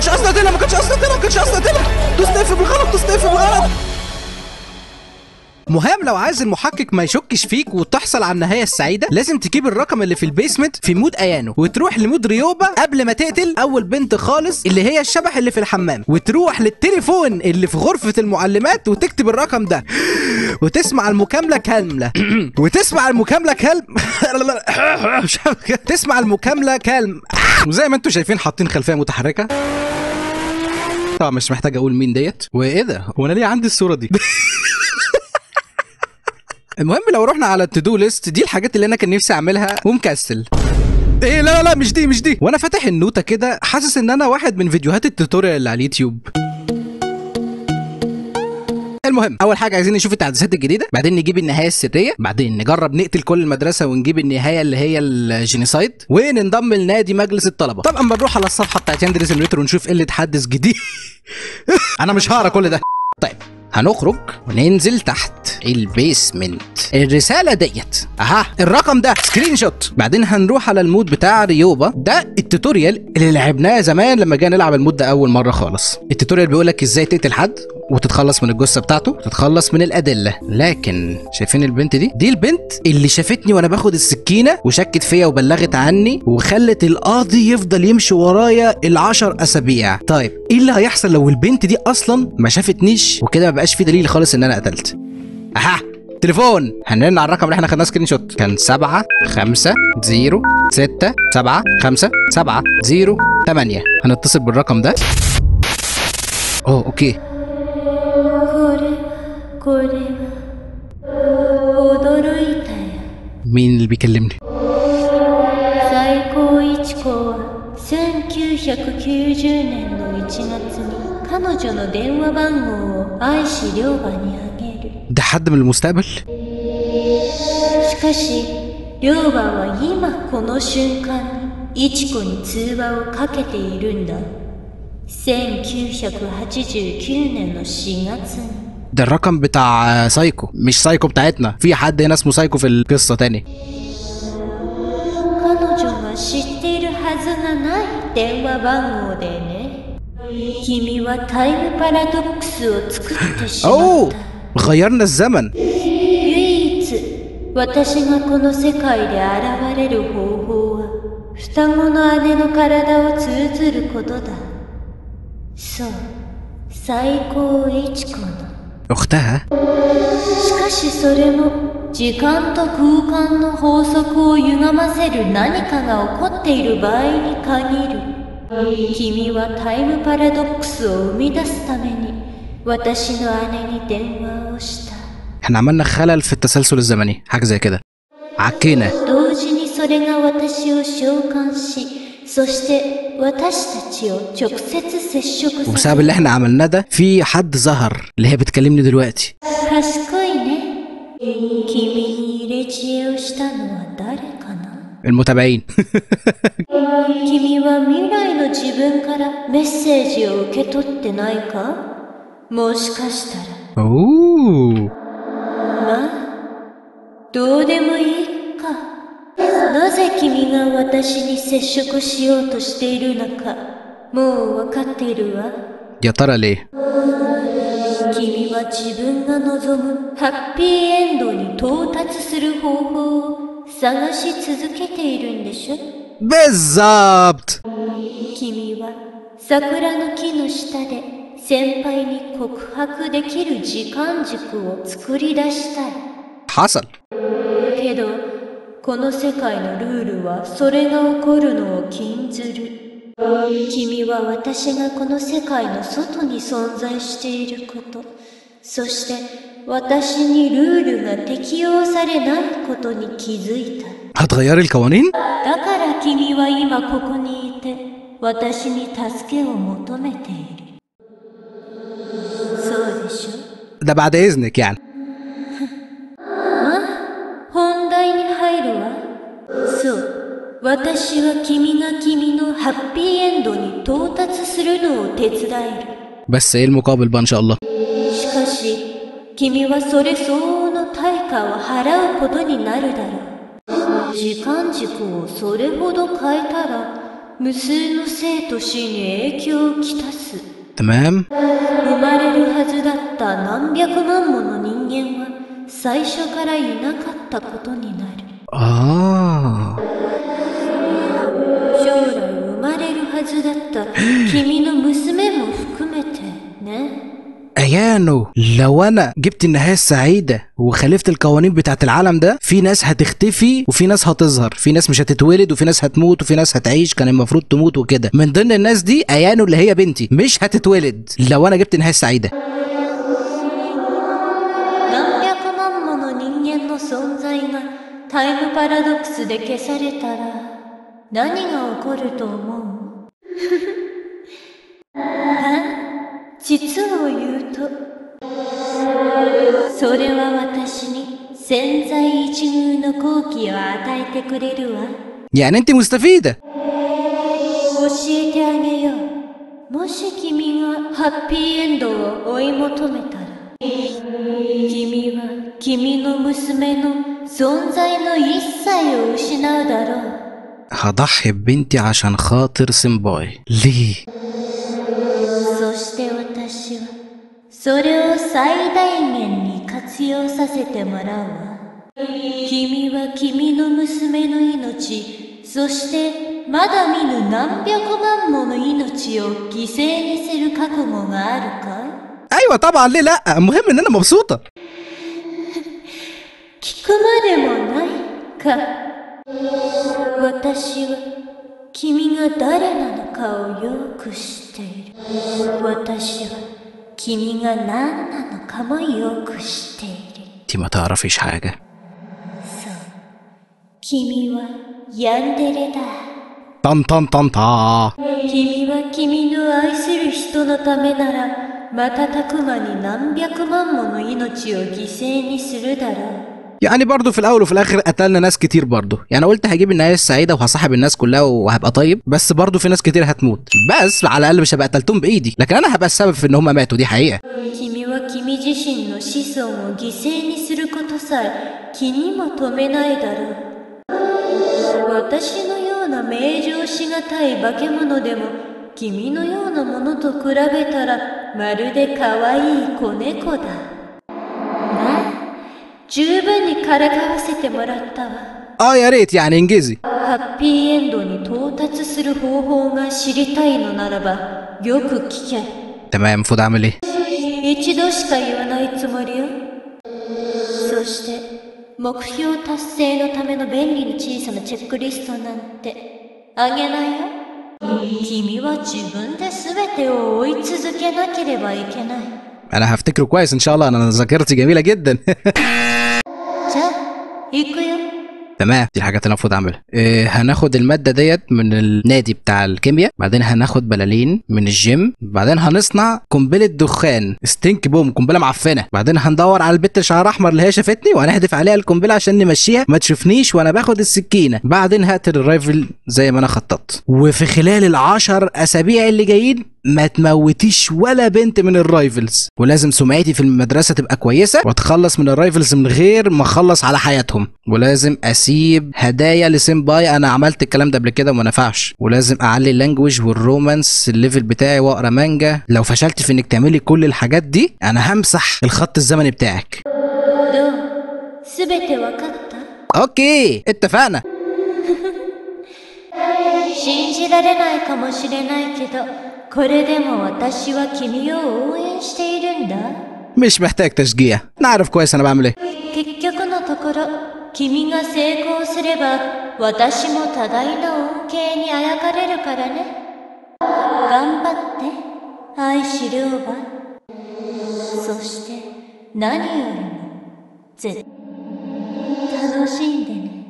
كانش قصدي اقتلها ما كانش قصدي اقتلها ما كانش قصدي اقتلها دوست اف بالغلط دوست اف بالغلط مهم لو عايز المحقق ما يشكش فيك وتحصل على النهايه السعيده لازم تجيب الرقم اللي في البيسمنت في مود ايانو وتروح لمود ريوبا قبل ما تقتل اول بنت خالص اللي هي الشبح اللي في الحمام وتروح للتليفون اللي في غرفه المعلمات وتكتب الرقم ده وتسمع المكالمه كامله وتسمع المكالمه كلم مش عارف كده. تسمع المكالمه كلم وزي ما انتم شايفين حاطين خلفيه متحركه طبعا مش محتاج اقول مين ديت وايه ده هو انا ليه عندي الصوره دي المهم لو رحنا على التو ليست دي الحاجات اللي انا كان نفسي اعملها ومكسل ايه لا لا لا مش دي مش دي وانا فاتح النوتة كده حاسس ان انا واحد من فيديوهات التوتوريال اللي على اليوتيوب المهم اول حاجه عايزين نشوف التحديثات الجديده بعدين نجيب النهايه السريه بعدين نجرب نقتل كل المدرسه ونجيب النهايه اللي هي الجينيسايد وننضم لنادي مجلس الطلبه طبعا بنروح على الصفحه بتاعت ياندري سيميوليتر ونشوف ايه اللي اتحدث جديد انا مش هقرا كل ده طيب هنخرج وننزل تحت البيسمنت الرسالة ديت اها الرقم ده سكرين شوت بعدين هنروح على المود بتاع ريوبا ده التوتوريال اللي لعبناه زمان لما جينا نلعب المود ده اول مرة خالص التوتوريال بيقول لك ازاي تقتل حد وتتخلص من الجثة بتاعته وتتخلص من الأدلة لكن شايفين البنت دي دي البنت اللي شافتني وانا باخد السكينة وشكت فيا وبلغت عني وخلت القاضي يفضل يمشي ورايا العشر أسابيع طيب ايه اللي هيحصل لو البنت دي اصلا ما شافتنيش وكده ما بقاش في دليل خالص ان انا قتلت اها تليفون هنرن على الرقم اللي احنا خدناه سكرين شوت كان 7 5 0 6 7 5 7 0 8 هنتصل بالرقم ده اوه اوكي これこれは驚いたよ مين اللي بيكلمني 最高一子は1990年の1月に彼女の電話番号を愛し両馬にあげる ده حد من المستقبل しかし両馬は今この瞬間に一子に通話をかけているんだ1989年の4月に ده الرقم بتاع سايكو مش سايكو بتاعتنا في حد هنا اسمه سايكو في القصة تاني 彼女が知っているはずがない電話番号でね君はタイムパラドックスを作ってしまっ اوه た غيرنا الزمن 唯一私がこの世界で現れる方法は双子の姉の体を通ずることだそう最高一子の اختها しかしそれも時間と空間の法則を歪ませる何かが起こっている場合に限る君はタイムパラドックスを生み出すために私の姉に電話をした احنا عملنا خلل في التسلسل الزمني حاجة زي كده عكينا 同時にそれが私を召喚しそして私たちを直接接触させ وبسبب اللي احنا عملناه ده في حد ظهر اللي هي بتكلمني دلوقتي 賢いね君に入れ知恵をしたのは誰かな المتابعين 君は未来の自分からメッセージを受け取ってないかもしかしたら اوه まあどうでもいいかなぜ君が私に接触しようとしているのかもう分かっているわ يا ترى ليه 君は自分が望むハッピーエンドに到達する方法を探し続けているんでしょ بالظبط 君は桜の木の下で先輩に告白できる時間軸を作り出したい حصل けどこの世界のルールはそれが起こるのを禁ずる君は私がこの世界の外に存在していることそして私にルールが適用されないことに気づいた هتغيري القوانين だから君は今ここにいて私に助けを求めているそうでしょ ده بعد اذنك يعني 本題に入るわそう私は君が君のハッピーエンドに到達するのを手伝え بس ايه المقابل بقى ان شاء الله るしかし君はそれ相応の対価を払うことになるだろう時間軸をそれほど変えたら無数の生と死に影響をきたす تمام 生まれるはずだった何百万もの人間は最初からいなかったことになる اه 将来生まれるはずだった君の娘も含めてね ايانو لو انا جبت النهايه السعيده وخالفت القوانين بتاعت العالم ده في ناس هتختفي وفي ناس هتظهر في ناس مش هتتولد وفي ناس هتموت وفي ناس هتعيش كان المفروض تموت وكده من ضمن الناس دي ايانو اللي هي بنتي مش هتتولد لو انا جبت النهايه السعيده 何百万もの人間の存在がタイムパラドックスで消されたら何が起こると思うあ実を言うとそれは私に千載一遇の好機を与えてくれるわ يعني انت مستفيده 教えてあげようもし君がハッピーエンドを追い求めたら君は君の娘の存在の一切を失うだろう هضحي ببنتي عشان خاطر سمباي ليه そして私はそれを最大限に活用させてもらうわ君は君の娘の命そしてまだ見ぬ何百万もの命を犠牲にする覚悟があるかい ايوه طبعا ليه لا المهم ان انا مبسوطه 聞くまでもないか私は君が誰なのかをよく知っている私は君が何なのかもよく知っている انت ما تعرفيش حاجه そう君はヤンデレだ طن طن طن طا 君は君の愛する人のためなら瞬く間に何百万もの命を犠牲にするだろう يعني برضه في الاول وفي الاخر قتلنا ناس كتير برضه يعني قلت هجيب النهايه السعيده وهصاحب الناس كلها وهبقى طيب بس برضه في ناس كتير هتموت بس على الاقل مش هبقى قتلتهم بايدي لكن انا هبقى السبب في ان هم ماتوا دي حقيقه 君は君自身の子孫を犠牲にすることさえ気にも留めないだろう私のような名状しがたい化け物でも君のようなものと比べたらまるで可愛い子猫だなあ十分にからかわせてもらったわ اه يا ريت يعني انجزي ハッピーエンドに到達する方法が知りたいのならばよく聞け تمام المفروض اعمل ايه 一度しか言わないつもりよそして目標達成のための便利な小さなチェックリストなんてあげないよ君は自分で全てを追い続けなければいけない انا هفتكره كويس ان شاء الله انا ذاكرتي جميله جدا じゃあ行くよ تمام دي الحاجات اللي المفروض اعملها إيه هناخد الماده ديت من النادي بتاع الكيمياء بعدين هناخد بلالين من الجيم بعدين هنصنع قنبله دخان ستينك بوم قنبله معفنه بعدين هندور على البت اللي شعرها احمر اللي هي شافتني وهنحدف عليها القنبله عشان نمشيها ما تشوفنيش وانا باخد السكينه بعدين هقتل الرايفل زي ما انا خططت وفي خلال العشر اسابيع اللي جايين ما تموتيش ولا بنت من الرايفلز ولازم سمعتي في المدرسه تبقى كويسه واتخلص من الرايفلز من غير ما اخلص على حياتهم ولازم اسيب هدايا لسيمباي انا عملت الكلام ده قبل كده وما نفعش ولازم اعلي اللانجوج والرومانس الليفل بتاعي واقرا مانجا لو فشلت في انك تعملي كل الحاجات دي انا همسح الخط الزمني بتاعك どう全てわかった اوكي اتفقنا 信じられないかもしれないけどこれでも私は君を応援しているんだ مش محتاج تشجيع نعرف كويس انا بعمل ايه 結局のところ君が成功すれば私も多大な恩恵にあやかれるからね頑張って愛し両馬そして何よりも絶楽しんでね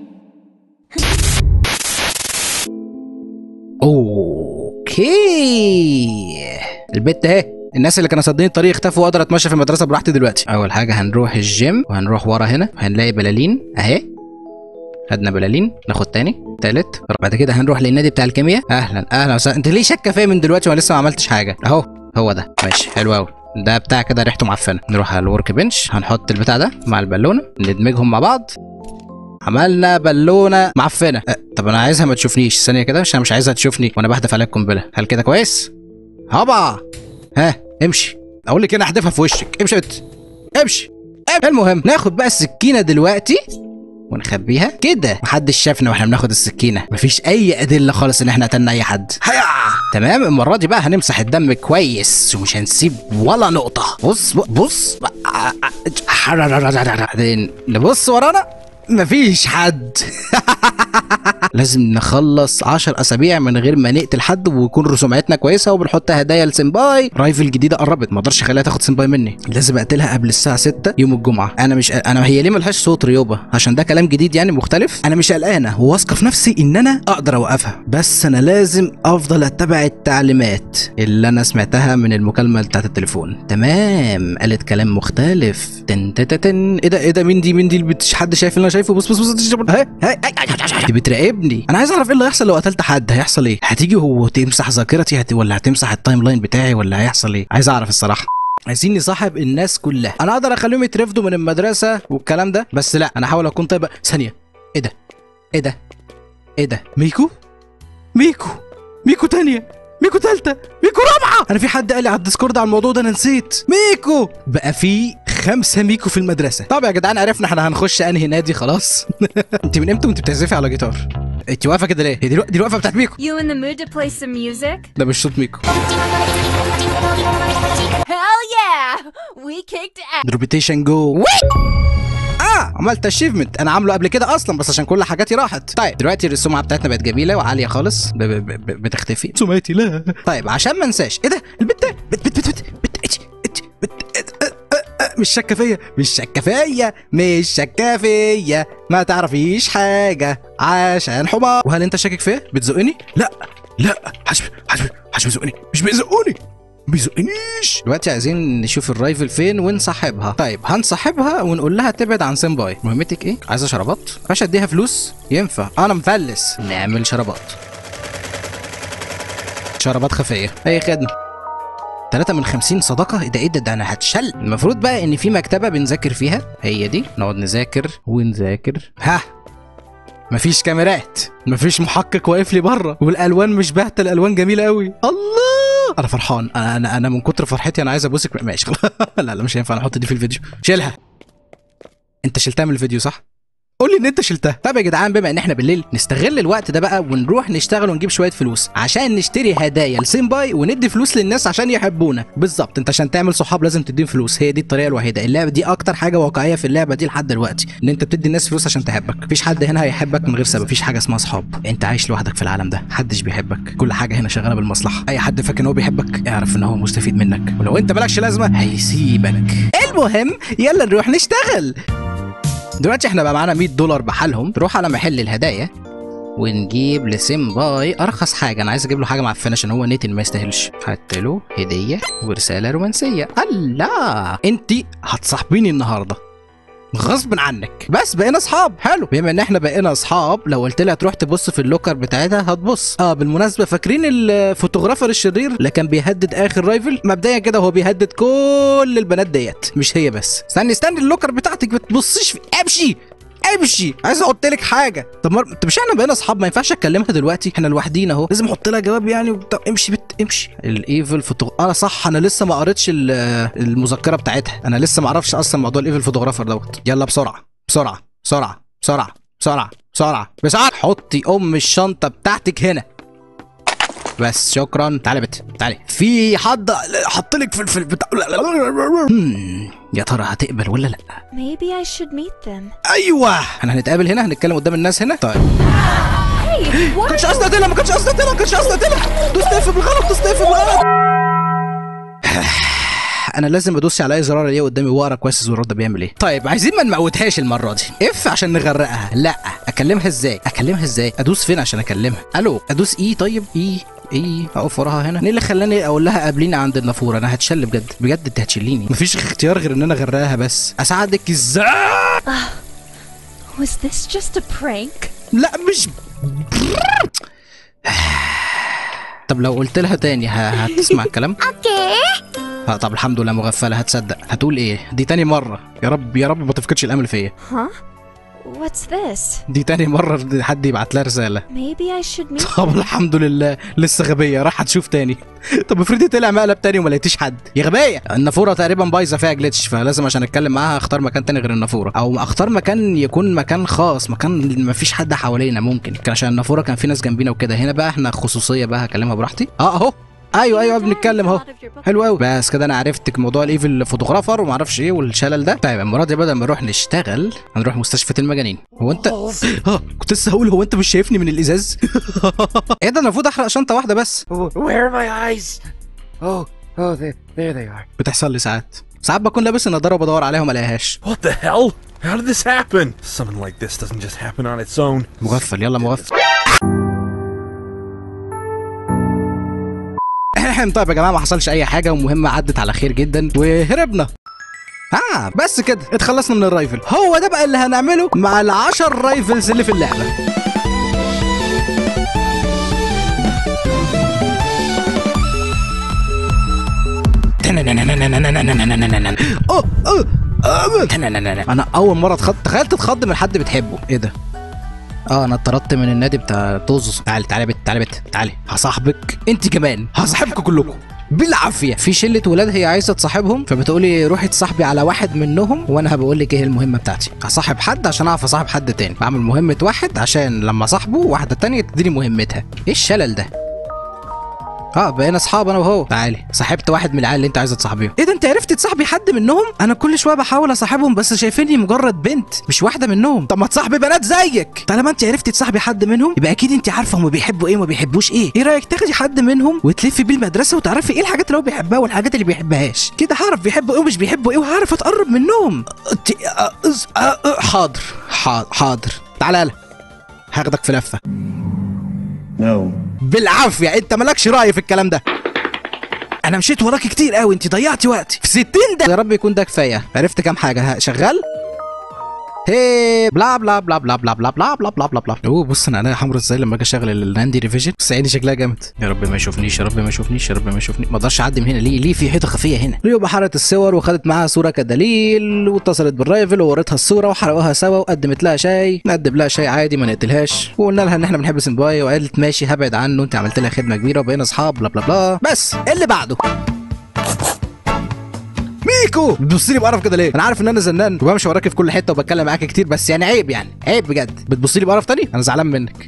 اوكي البت اهي الناس اللي كانوا سادين الطريق اختفوا واقدر اتمشى في المدرسه براحتي دلوقتي اول حاجه هنروح الجيم وهنروح ورا هنا هنلاقي بلالين اهي خدنا بلالين ناخد تاني تالت بعد كده هنروح للنادي بتاع الكيمياء اهلا اهلا وسهلا انت ليه شاكه فيا من دلوقتي وانا لسه ما عملتش حاجه اهو هو ده ماشي حلو قوي ده بتاع كده ريحته معفنه نروح على الورك بنش هنحط البتاع ده مع البالونه ندمجهم مع بعض عملنا بالونه معفنه أه طب انا عايزها ما تشوفنيش ثانيه كده عشان مش عايزها تشوفني وانا بهدف عليك قنبله هل كده كويس هبا ها امشي اقول لك انا احدفها في وشك امشي انت امشي امشي. المهم ناخد بقى السكينه دلوقتي ونخبيها كده محدش شافنا واحنا بناخد السكينه مفيش اي ادله خالص ان احنا قتلنا اي حد هيا تمام المره دي بقى هنمسح الدم كويس ومش هنسيب ولا نقطه بص بص بعدين نبص ورانا مفيش حد لازم نخلص 10 اسابيع من غير ما نقتل حد ويكون سمعتنا كويسه وبنحط هدايا لسمباي رايفل جديده قربت ما اقدرش اخليها تاخد سمباي مني لازم اقتلها قبل الساعه 6 يوم الجمعه انا مش انا هي ليه ملهاش صوت ريوبه عشان ده كلام جديد يعني مختلف انا مش قلقانه وواثقه في نفسي ان انا اقدر اوقفها بس انا لازم افضل اتبع التعليمات اللي انا سمعتها من المكالمه بتاعت التليفون تمام قالت كلام مختلف تن تن تن ايه ده ايه ده مين دي مين دي اللي بت- حد شايف اللي انا شايفه بص بص بص هاي هاي دي بتراقبني انا عايز اعرف ايه اللي هيحصل لو قتلت حد هيحصل ايه هتيجي هو تمسح ذاكرتي هت... ولا هتمسح التايم لاين بتاعي ولا هيحصل ايه عايز اعرف الصراحه عايزين نصاحب الناس كلها انا اقدر اخليهم يترفدوا من المدرسه والكلام ده بس لا انا هحاول اكون طيب ثانيه ايه ده ايه ده ايه ده ميكو ميكو ميكو تانية ميكو تالتة ميكو رابعة أنا في حد قال لي على الديسكورد على الموضوع ده أنا نسيت ميكو بقى في خمسة ميكو في المدرسة طب يا جدعان عرفنا احنا هنخش أنهي نادي خلاص أنت من إمتى وأنت بتعزفي على جيتار؟ أنت واقفة كده ليه؟ هي دي الو- دي الوقفة بتاعت ميكو You in the mood to play some music? ده مش صوت ميكو Hell yeah! We kicked ass. روبيتيشن جو اه عملت اشيفمنت انا عامله قبل كده اصلا بس عشان كل حاجاتي راحت طيب دلوقتي السمعه بتاعتنا بقت جميله وعاليه خالص ب ب ب ب بتختفي سمعتي لا طيب عشان ما انساش ايه ده البت ده بت بت بت بت بت اتش اتش بت ات- اه- اه- اه، مش شاكه فيا مش شاكه فيا مش شاكه فيا ما تعرفيش حاجه عشان حمار وهل انت شاكك فيا بتزقني لا لا حسب حسب حسب بيزقني مش بيزقوني بيزقنيش دلوقتي عايزين نشوف الرايفل فين ونصاحبها طيب هنصاحبها ونقول لها تبعد عن سيمباي مهمتك ايه عايزه شرابات باش اديها فلوس ينفع انا مفلس نعمل شرابات شرابات خفيه اي خدمه 3 من 50 صداقة ايه ده ايه ده ده انا هتشل المفروض بقى ان في مكتبة بنذاكر فيها هي دي نقعد نذاكر ونذاكر ها مفيش كاميرات مفيش محقق واقف لي بره والالوان مش باهته الالوان جميله قوي الله انا فرحان انا انا انا من كتر فرحتي انا عايز ابوسك ماشي خلاص لا لا مش هينفع نحط دي في الفيديو شيلها انت شلتها من الفيديو صح قول لي ان انت شلتها طب يا جدعان بما ان احنا بالليل نستغل الوقت ده بقى ونروح نشتغل ونجيب شويه فلوس عشان نشتري هدايا لسيمباي وندي فلوس للناس عشان يحبونا بالظبط انت عشان تعمل صحاب لازم تديهم فلوس هي دي الطريقه الوحيده اللعبه دي اكتر حاجه واقعيه في اللعبه دي لحد دلوقتي ان انت بتدي الناس فلوس عشان تحبك مفيش حد هنا هيحبك من غير سبب مفيش حاجه اسمها صحاب انت عايش لوحدك في العالم ده محدش بيحبك كل حاجه هنا شغاله بالمصلحه اي حد فاكر ان هو بيحبك اعرف ان هو مستفيد منك ولو انت مالكش لازمه هيسيبك المهم يلا نروح نشتغل دلوقتي احنا بقى معانا 100 دولار بحالهم نروح على محل الهدايا ونجيب لسيمباي ارخص حاجه انا عايز اجيب له حاجه معفنه عشان هو نيتن ما يستاهلش هات له هديه ورساله رومانسيه الله انت هتصاحبيني النهارده غصب عنك بس بقينا اصحاب حلو بما ان احنا بقينا اصحاب لو قلت لها تروح تبص في اللوكر بتاعتها هتبص اه بالمناسبه فاكرين الفوتوغرافر الشرير اللي كان بيهدد اخر رايفل مبدئيا كده هو بيهدد كل البنات ديت مش هي بس استني استني اللوكر بتاعتك بتبصيش في امشي امشي عايز احط لك حاجه طب مر... طب مش احنا بقينا اصحاب ما ينفعش اكلمها دلوقتي احنا لوحدينا اهو لازم احط لها جواب يعني وبتاع امشي بت امشي الايفل فوتو انا صح انا لسه ما قريتش ال- المذكره بتاعتها انا لسه ما اعرفش اصلا موضوع الايفل فوتوغرافر دوت يلا بسرعه بسرعه بسرعه بسرعه بسرعه بسرعه بسرعه حطي ام الشنطه بتاعتك هنا بس شكرا تعالي يا بت تعالي في حد حط لك في الفيلم بتاع هم، يا ترى هتقبل ولا لا Maybe I should meet them. ايوه احنا هنتقابل هنا هنتكلم قدام الناس هنا طيب Hey, ما what? كانش قصدي اقتلها ما كانش قصدي اقتلها ما كانش قصدي اقتلها دوست اف بالغلط دوست اف بالغلط انا لازم ادوس على اي زرار الاقيه قدامي واقرا كويس الزرار ده بيعمل ايه طيب عايزين ما نموتهاش المره دي اف عشان نغرقها لا اكلمها ازاي اكلمها ازاي ادوس فين عشان اكلمها الو ادوس اي طيب اي اي اقف وراها هنا ايه اللي خلاني اقول لها قابليني عند النافوره انا هتشل بجد بجد انت هتشليني مفيش اختيار غير ان انا اغرقها بس اساعدك ازاي Was this just a prank? لا مش طب لو قلت لها تاني ه- هتسمع الكلام؟ اوكي طب الحمد لله مغفله هتصدق هتقول ايه؟ دي تاني مره يا رب يا رب ما تفقدش الامل فيا Huh? What's this? دي تاني مره حد يبعت لها رساله Maybe I should meet طب الحمد لله لسه غبيه راح تشوف تاني طب افرضي طلع مقلب تاني وما لقيتيش حد يا غبيه النافوره تقريبا بايظه فيها جلitch فلازم عشان اتكلم معاها اختار مكان تاني غير النافوره او اختار مكان يكون مكان خاص مكان ما فيش حد حوالينا ممكن كان عشان النافوره كان في ناس جنبينا وكده هنا بقى احنا خصوصيه بقى هكلمها براحتي اه اهو ايوه ايوه بنتكلم اهو حلو قوي بس كده انا عرفت موضوع الايفل فوتوغرافر وما اعرفش ايه والشلل ده طيب المره دي بدل ما نروح نشتغل هنروح مستشفى المجانين هو انت اه كنت لسه هقول هو انت مش شايفني من الازاز ايه ده انا المفروض احرق شنطه واحده بس Where are my eyes? Oh, oh, there, there they are. بتحصل لي ساعات ساعات بكون لابس النضاره وبدور عليها وما الاقيهاش What the hell? How did this happen? Something like this doesn't just happen on its own. مغفل يلا مغفل طيب يا جماعه ما حصلش اي حاجه ومهمه عدت على خير جدا وهربنا اه بس كده اتخلصنا من الرايفل هو ده بقى اللي هنعمله مع العشر رايفلز اللي في اللعبه أوه، أوه، أوه. انا اول مره اتخض تخيل تتخض من حد بتحبه ايه ده اه انا اتطردت من النادي بتاع طز تعالي تعالي يا بت تعالي يا بت تعالي هصاحبك انت كمان هصاحبكم كلكم بالعافيه في شله ولاد هي عايزه تصاحبهم فبتقولي روحي تصاحبي على واحد منهم وانا هبقول لك ايه المهمه بتاعتي هصاحب حد عشان اعرف اصاحب حد تاني بعمل مهمه واحد عشان لما صاحبه واحده تانية تديني مهمتها ايه الشلل ده اه بقينا اصحاب انا وهو تعالي صاحبت واحد من العيال اللي انت عايزه تصاحبيهم ايه ده انت عرفتي تصاحبي حد منهم انا كل شويه بحاول اصاحبهم بس شايفيني مجرد بنت مش واحده منهم طب ما تصاحبي بنات زيك طالما انت عرفتي تصاحبي حد منهم يبقى اكيد انت عارفه هم بيحبوا ايه وما بيحبوش ايه ايه رايك تاخدي حد منهم وتلفي بيه المدرسه وتعرفي ايه الحاجات اللي هو بيحبها والحاجات اللي بيحبهاش كده هعرف بيحبوا ايه ومش بيحبوا ايه وهعرف اتقرب منهم أنت- أ- أز- أ- أ- حاضر حاضر حاضر تعالى يلا هاخدك في لفه No. بالعافيه انت مالكش راي في الكلام ده انا مشيت وراكي كتير قوي انت ضيعتي وقتي في 60 ده يا رب يكون ده كفايه عرفت كام حاجه ها شغال هي بلا بلا بلا بلا بلا بلا بلا بلا بلا بلا بلا اوه بص انا عينيا حمرا ازاي لما اجي اشغل اللاندي ريفيجن بس عيني شكلها جامد يا رب ما يشوفنيش يا رب ما يشوفنيش يا رب ما يشوفني ما اقدرش اعدي من هنا ليه ليه في حيطه خفيه هنا ريو بحرت الصور وخدت معاها صوره كدليل واتصلت بالرايفل ووريتها الصوره وحرقوها سوا وقدمت لها شاي نقدم لها شاي عادي ما نقتلهاش وقلنا لها ان احنا بنحب سنباي وقالت ماشي هبعد عنه انت عملت لها خدمه كبيره وبقينا اصحاب بلا بلا بلا بس اللي بعده ميكو بتبص لي بقرف كده ليه؟ انا عارف ان انا زنان وبمشي وراكي في كل حته وبتكلم معاكي كتير بس يعني عيب يعني عيب بجد بتبص لي بقرف تاني؟ انا زعلان منك.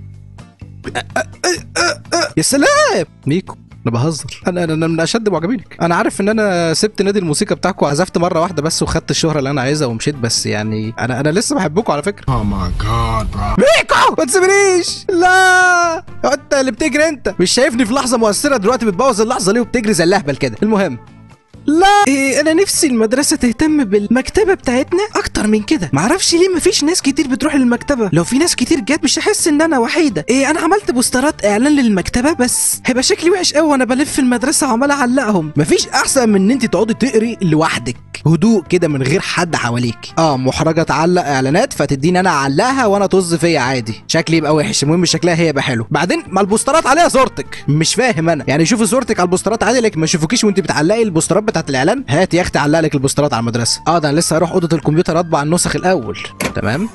يا سلام ميكو انا بهزر انا انا أنا من اشد معجبينك انا عارف ان انا سبت نادي الموسيقى بتاعكم وعزفت مره واحده بس وخدت الشهره اللي انا عايزها ومشيت بس يعني انا انا لسه بحبكم على فكره Oh my god, bro. ميكو ما تسيبنيش لا انت اللي بتجري انت مش شايفني في لحظه مؤثره دلوقتي بتبوظ اللحظه ليه وبتجري زي اللهبل كده المهم لا إيه انا نفسي المدرسه تهتم بالمكتبه بتاعتنا اكتر من كده معرفش ليه مفيش ناس كتير بتروح للمكتبه لو في ناس كتير جت مش هحس ان انا وحيده إيه انا عملت بوسترات اعلان للمكتبه بس هيبقى شكلي وحش قوي وانا بلف المدرسه وعمال اعلقهم مفيش احسن من ان انت تقعدي تقري لوحدك هدوء كده من غير حد حواليك اه محرجه تعلق اعلانات فتديني انا اعلقها وانا طز فيا عادي شكلي يبقى وحش المهم شكلها هي يبقى حلو بعدين ما البوسترات عليها صورتك مش فاهم انا يعني شوفوا صورتك على البوسترات عادي لكن ما يشوفوكيش وانت بتعلقي البوسترات بتاعت الاعلان هات يا اختي علق لك البوسترات على المدرسه اه ده انا لسه هروح اوضه الكمبيوتر اطبع النسخ الاول تمام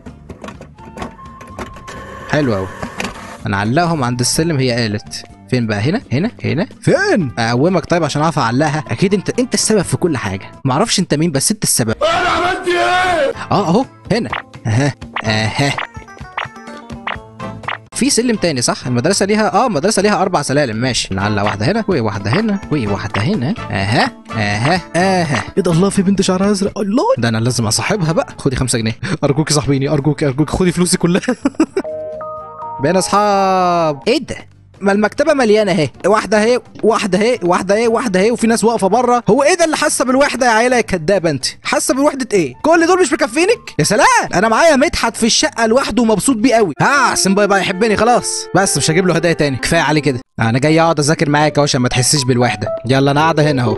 حلو قوي انا علقهم عند السلم هي قالت فين بقى هنا هنا هنا فين اقومك طيب عشان اعرف اعلقها اكيد انت انت السبب في كل حاجه معرفش انت مين بس انت السبب انا عملت ايه؟ اه اهو هنا اها اها في سلم تاني صح المدرسه ليها اه المدرسه ليها اربع سلالم ماشي نعلق واحده هنا وواحده هنا وواحده هنا اها اها اها ايه ده الله في بنت شعرها ازرق الله ده انا لازم اصاحبها بقى خدي خمسة جنيه ارجوكي صاحبيني ارجوكي ارجوكي خدي فلوسي كلها بقينا اصحاب ايه ده ما المكتبه مليانه اهي واحده اهي واحده اهي واحده اهي واحده اهي وفي ناس واقفه بره هو ايه ده اللي حاسه بالوحده يا عيله يا كدابه انت حاسه بالوحده ايه كل دول مش مكفينك يا سلام انا معايا مدحت في الشقه لوحده ومبسوط بيه قوي ها سمباي بقى يحبني خلاص بس مش هجيب له هدايا تاني كفايه عليه كده انا جاي اقعد اذاكر معاك اهو عشان ما تحسيش بالوحده يلا انا قاعده هنا اهو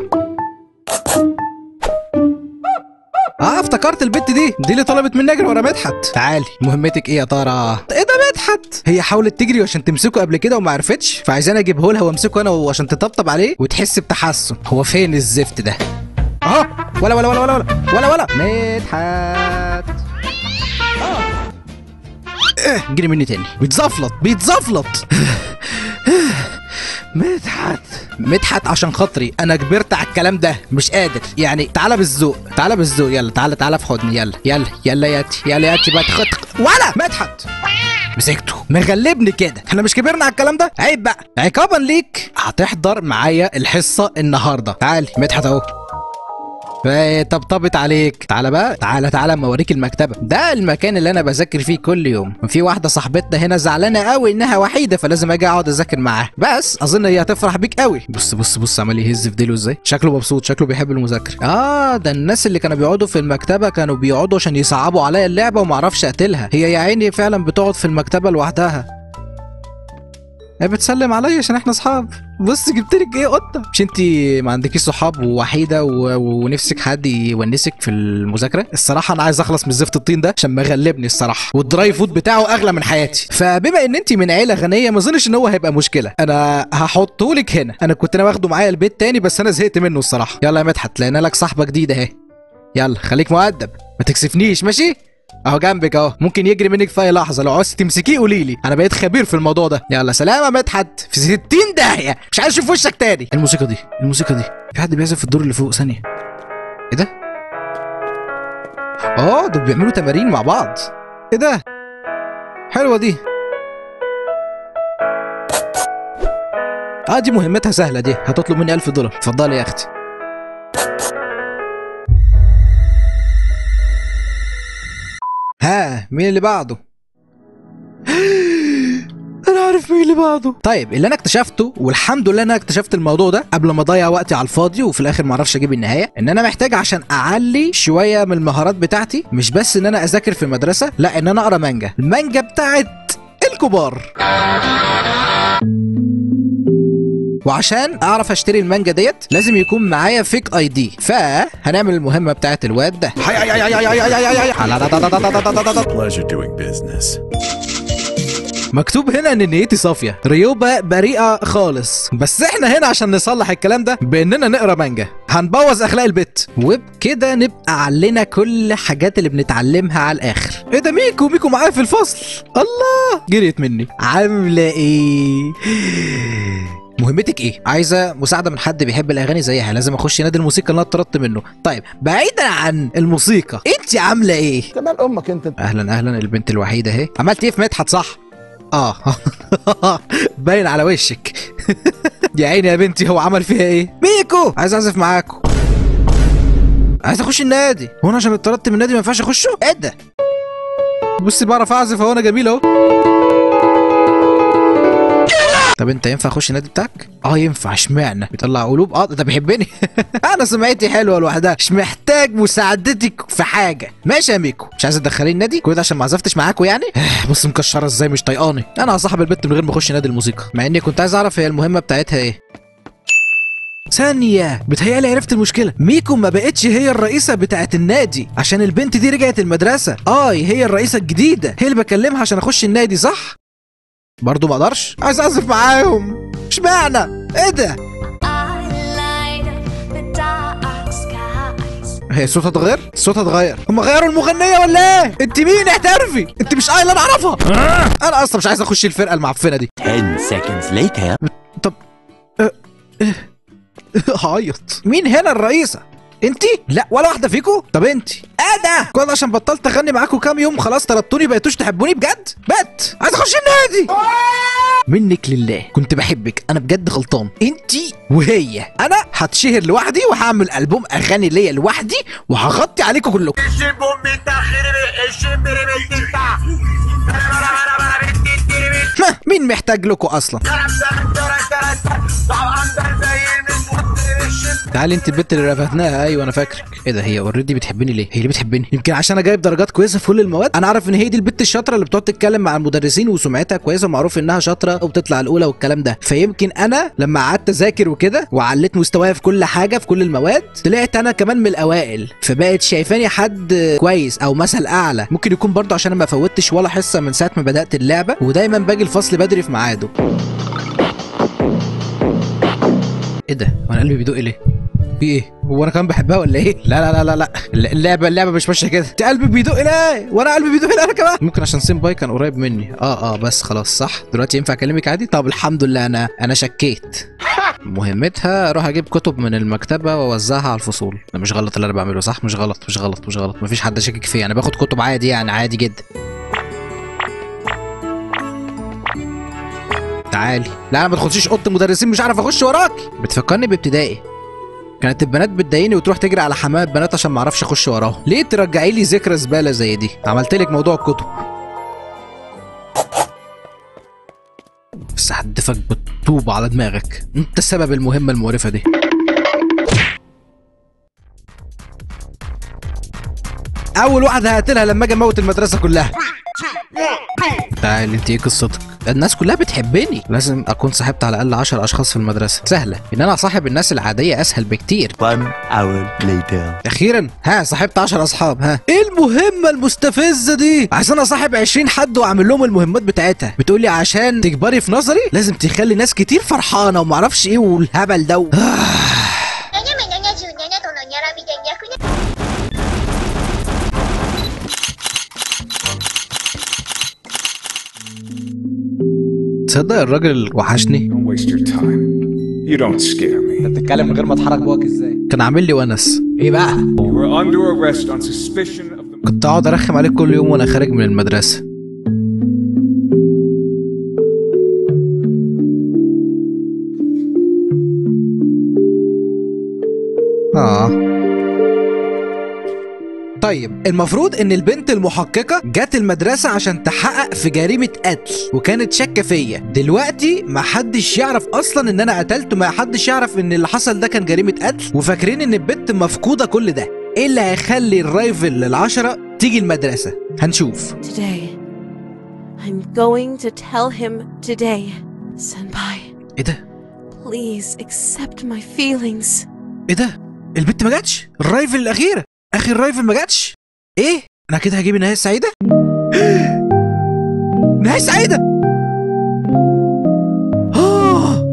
اه افتكرت البت دي دي اللي طلبت مني اجري ورا مدحت تعالي مهمتك ايه يا ترى ايه ده مدحت هي حاولت تجري عشان تمسكه قبل كده وما عرفتش فعايزاني اجيبه لها وامسكه انا وهو عشان تطبطب عليه وتحس بتحسن هو فين الزفت ده اهو ولا ولا ولا ولا ولا ولا ولا مدحت اه، جري مني تاني بيتزفلط بيتزفلط مدحت مدحت عشان خاطري انا كبرت على الكلام ده مش قادر يعني تعالى بالذوق تعالى بالذوق يلا تعالى تعالى في حضني يلا يلا يلا ياتي يلا ياتي بقى تخط ولا مدحت مسكته مغلبني كده احنا مش كبرنا على الكلام ده عيب بقى عقابا ليك هتحضر معايا الحصه النهارده تعالي مدحت اهو فايه طبطبت عليك تعالى بقى تعالى تعالى اما اوريك المكتبه ده المكان اللي انا بذاكر فيه كل يوم في واحده صاحبتنا هنا زعلانه قوي انها وحيده فلازم اجي اقعد اذاكر معاها بس اظن هي هتفرح بيك قوي بص بص بص عمال يهز في ديله ازاي شكله مبسوط شكله بيحب المذاكره اه ده الناس اللي كانوا بيقعدوا في المكتبه كانوا بيقعدوا عشان يصعبوا عليا اللعبه وما اعرفش اقتلها هي يا عيني فعلا بتقعد في المكتبه لوحدها هي بتسلم عليا عشان احنا اصحاب بص جبت لك ايه قطه مش انت ما عندكيش صحاب ووحيده و... ونفسك حد يونسك في المذاكره الصراحه انا عايز اخلص من زفت الطين ده عشان مغلبني الصراحه والدراي فود بتاعه اغلى من حياتي فبما ان انت من عيله غنيه ما اظنش ان هو هيبقى مشكله انا هحطه لك هنا انا كنت انا واخده معايا البيت تاني بس انا زهقت منه الصراحه يلا يا مدحت لقينا لك صاحبه جديده اهي يلا خليك مؤدب ما تكسفنيش ماشي اهو جنبك اهو ممكن يجري منك في اي لحظه لو عاوز تمسكيه قولي لي انا بقيت خبير في الموضوع ده يلا سلام يا مدحت في 60 داهيه مش عايز اشوف وشك تاني الموسيقى دي الموسيقى دي في حد بيعزف في الدور اللي فوق ثانيه ايه ده اه دول بيعملوا تمارين مع بعض ايه ده حلوه دي اه دي مهمتها سهله دي هتطلب مني 1000 دولار اتفضلي يا اختي ها مين اللي بعده انا عارف مين اللي بعده طيب اللي انا اكتشفته والحمد لله انا اكتشفت الموضوع ده قبل ما اضيع وقتي على الفاضي وفي الاخر ما اعرفش اجيب النهايه ان انا محتاج عشان اعلي شويه من المهارات بتاعتي مش بس ان انا اذاكر في المدرسه لا ان انا اقرا مانجا المانجا بتاعت الكبار وعشان اعرف اشتري المانجا ديت لازم يكون معايا فيك اي دي فهنعمل المهمه بتاعت الواد ده Pleasure doing business. مكتوب هنا ان نيتي صافيه ريوبا بريئه خالص بس احنا هنا عشان نصلح الكلام ده باننا نقرا مانجا هنبوظ اخلاق البت وبكده نبقى علينا كل حاجات اللي بنتعلمها على الاخر ايه ده ميكو ميكو معايا في الفصل الله جريت مني عامله ايه مهمتك ايه؟ عايزه مساعده من حد بيحب الاغاني زيها لازم اخش نادي الموسيقى اللي انا اتطردت منه طيب بعيدا عن الموسيقى انت عامله ايه كمان امك انت اهلا اهلا البنت الوحيده اهي عملت ايه في مدحت صح اه باين على وشك يا عيني يا بنتي هو عمل فيها ايه ميكو عايز اعزف معاكم عايز اخش النادي هو انا عشان اتطردت من النادي ما ينفعش اخشه ايه ده بصي بعرف اعزف اهو انا جميل اهو طب انت ينفع اخش النادي بتاعك؟ اه ينفع اشمعنى؟ بيطلع قلوب اه ده بيحبني انا سمعتي حلوه لوحدها مش محتاج مساعدتك في حاجه ماشي يا ميكو مش عايز تدخليني النادي كل ده عشان ما عزفتش معاكوا يعني بص مكشره ازاي مش طايقاني انا هصاحب البت من غير ما اخش نادي الموسيقى مع اني كنت عايز اعرف هي المهمه بتاعتها ايه ثانية بتهيألي عرفت المشكلة ميكو ما بقتش هي الرئيسة بتاعت النادي عشان البنت دي رجعت المدرسة اه هي الرئيسة الجديدة هي اللي بكلمها عشان اخش النادي صح برضه ما اقدرش عايز اعزف معاهم اشمعنى ايه ده I light up the dark skies. هي صوتها اتغير صوتها اتغير هم غيروا المغنيه ولا ايه انت مين احترفي انت مش ايلا انا اعرفها انا اصلا مش عايز اخش الفرقه المعفنه دي 10 seconds later. طب أه، أه، هعيط مين هنا الرئيسه انتي لا ولا واحده فيكو طب انتي ايه ده كل ده عشان بطلت اغني معاكم كام يوم خلاص طلبتوني بقيتوش تحبوني بجد بت عايز اخش النادي منك لله كنت بحبك انا بجد غلطان انتي وهي انا هتشهر لوحدي وهعمل البوم اغاني ليا لوحدي وهغطي عليكم كلكم ما، مين محتاج لكم اصلا تعالي انت البت اللي رفضناها ايوه انا فاكرك ايه ده هي اوريدي بتحبني ليه هي اللي بتحبني يمكن عشان انا جايب درجات كويسه في كل المواد انا عارف ان هي دي البت الشاطره اللي بتقعد تتكلم مع المدرسين وسمعتها كويسه ومعروف انها شاطره وبتطلع الاولى والكلام ده فيمكن انا لما قعدت اذاكر وكده وعليت مستواي في كل حاجه في كل المواد طلعت انا كمان من الاوائل فبقت شايفاني حد كويس او مثل اعلى ممكن يكون برضه عشان انا ما فوتش ولا حصه من ساعه ما بدات اللعبه ودايما باجي الفصل بدري في ميعاده ايه ده وانا قلبي بيدق ليه في ايه هو انا كمان بحبها ولا ايه لا لا لا لا لا اللعبه اللعبه مش ماشيه كده انت قلبي بيدق ليه وانا قلبي بيدق ليه انا كمان ممكن عشان سيمباي كان قريب مني اه اه بس خلاص صح دلوقتي ينفع اكلمك عادي طب الحمد لله انا انا شكيت مهمتها اروح اجيب كتب من المكتبه واوزعها على الفصول ده مش غلط اللي انا بعمله صح مش غلط مش غلط مش غلط مفيش حد شاكك فيا انا باخد كتب عادي يعني عادي جدا تعالي لا ما تخشيش اوضه المدرسين مش عارف اخش وراكي بتفكرني بابتدائي كانت البنات بتضايقني وتروح تجري على حمام البنات عشان ما اعرفش اخش وراهم ليه ترجعي لي ذكرى زباله زي دي عملت لك موضوع الكتب بس هدفك بالطوب على دماغك انت السبب المهمه المقرفه دي اول واحده هقتلها لما اجي اموت المدرسه كلها تعالي انت ايه قصتك الناس كلها بتحبني لازم اكون صاحبت على الاقل 10 اشخاص في المدرسه سهله ان انا اصاحب الناس العاديه اسهل بكتير One hour later. اخيرا ها صاحبت 10 اصحاب ها ايه المهمه المستفزه دي عشان اصاحب 20 حد واعمل لهم المهمات بتاعتها بتقولي عشان تكبري في نظري لازم تخلي ناس كتير فرحانه وما اعرفش ايه والهبل ده 斜め77度のにゃらびで逆に تصدق الراجل وحشني Don't waste your time. You don't scare me. بتتكلم من غير ما تحرك بوقك ازاي كان عامل لي ونس ايه بقى You were under arrest on suspicion of the. كنت اقعد ارخم عليك كل يوم وانا خارج من المدرسه اه طيب المفروض ان البنت المحققة جت المدرسة عشان تحقق في جريمة قتل وكانت شاكة فيا دلوقتي ما حدش يعرف اصلا ان انا قتلت وما حدش يعرف ان اللي حصل ده كان جريمة قتل وفاكرين ان البنت مفقودة كل ده ايه اللي هيخلي الرايفل للعشرة تيجي المدرسة هنشوف Today. I'm going to tell him today. Senpai, ايه ده please accept my feelings. ايه ده البنت ما جاتش الرايفل الاخيرة اخر رايفل ما جاتش ايه انا كده هجيب النهاية السعيدة نهاية سعيدة آه.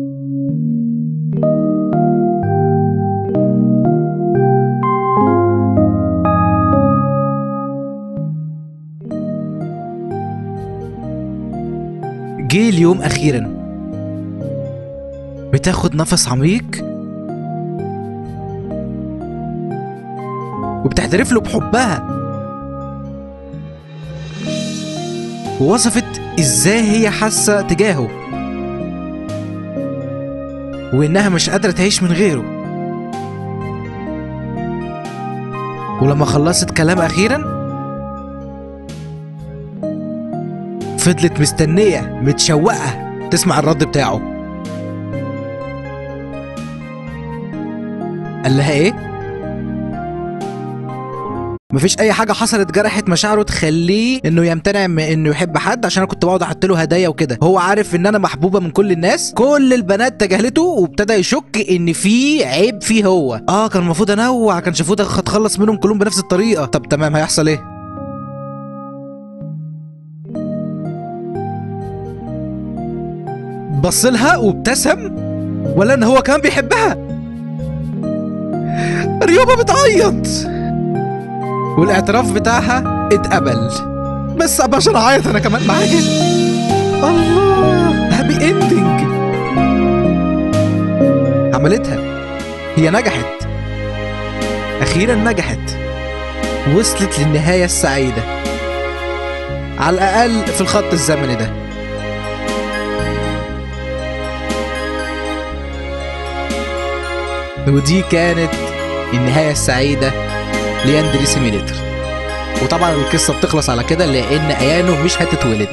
جه اليوم اخيرا بتاخد نفس عميق وبتعترف له بحبها ووصفت ازاي هي حاسه تجاهه وانها مش قادره تعيش من غيره ولما خلصت كلام اخيرا فضلت مستنيه متشوقه تسمع الرد بتاعه قال لها ايه مفيش اي حاجه حصلت جرحت مشاعره تخليه انه يمتنع من انه يحب حد عشان انا كنت بقعد احط له هدايا وكده هو عارف ان انا محبوبه من كل الناس كل البنات تجاهلته وابتدى يشك ان في عيب فيه هو اه كان المفروض انوع كان المفروض اتخلص منهم كلهم بنفس الطريقه طب تمام هيحصل ايه بص لها وابتسم ولا ان هو كمان بيحبها ريوبا بتعيط والاعتراف بتاعها اتقبل بس ابقى عشان اعيط انا كمان معايا الله هابي اندنج عملتها هي نجحت اخيرا نجحت وصلت للنهايه السعيده على الاقل في الخط الزمني ده ودي كانت النهايه السعيده لياندري سيميليتر وطبعا القصه بتخلص على كده لان ايانو مش هتتولد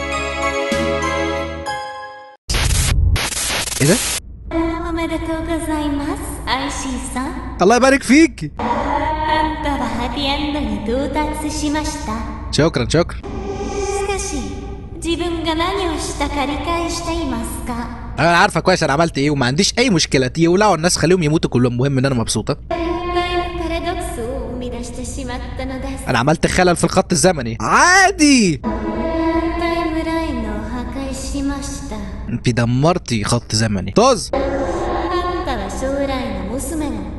ايه ده おめでとうございますアイシーさん الله يبارك فيك あんたはハッピーエンドに到達しました شكرا شكرا しかし自分が何をしたか理解していますか انا عارفه كويس انا عملت ايه وما عنديش اي مشكله يولعوا الناس خليهم يموتوا كلهم المهم ان انا مبسوطه タイムパラドクスを生み出してしまったのです انا عملت خلل في الخط الزمني عادي タイムラインを破壊しました انت دمرتي خط زمني طز あんたは将来の娘なの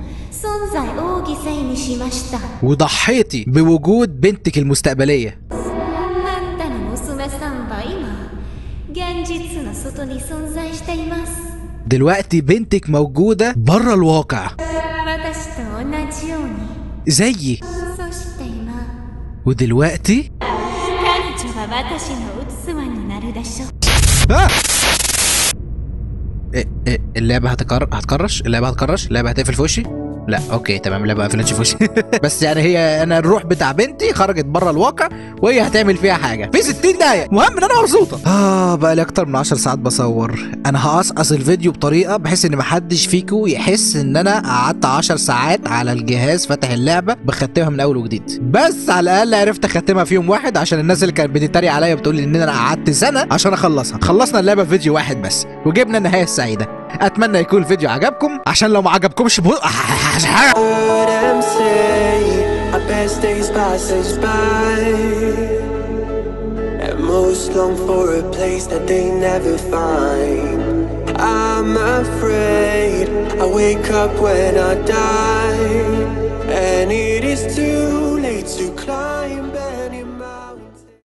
存在を犠牲にしました وضحيتي بوجود بنتك المستقبليه あんたの娘さんは今現実の外に存在しています دلوقتي بنتك موجوده بره الواقع 私と同じように زيي そして今 ودلوقتي 彼女が私の器になるでしょう آه! إيه إيه اللعبة هتكر... هتكرش اللعبة هتكرش اللعبة هتقفل في وشي لا اوكي تمام اللعبة ما قفلتش في وشي بس يعني هي انا الروح بتاع بنتي خرجت بره الواقع وهي هتعمل فيها حاجة في 60 دقيقة المهم ان انا مبسوطة اه بقى لي اكتر من 10 ساعات بصور انا هقصقص الفيديو بطريقة بحيث ان محدش فيكو يحس ان انا قعدت 10 ساعات على الجهاز فاتح اللعبة بختمها من اول وجديد بس على الاقل عرفت اختمها في يوم واحد عشان الناس اللي كانت بتتريق عليا بتقول لي ان انا قعدت سنة عشان اخلصها خلصنا اللعبة في فيديو واحد بس وجبنا النهاية السعيدة اتمنى يكون الفيديو عجبكم عشان لو ما عجبكمش بو... them say our best days pass us by And most long for a place that they never find I'm afraid I wake up when I die And it is too late to climb back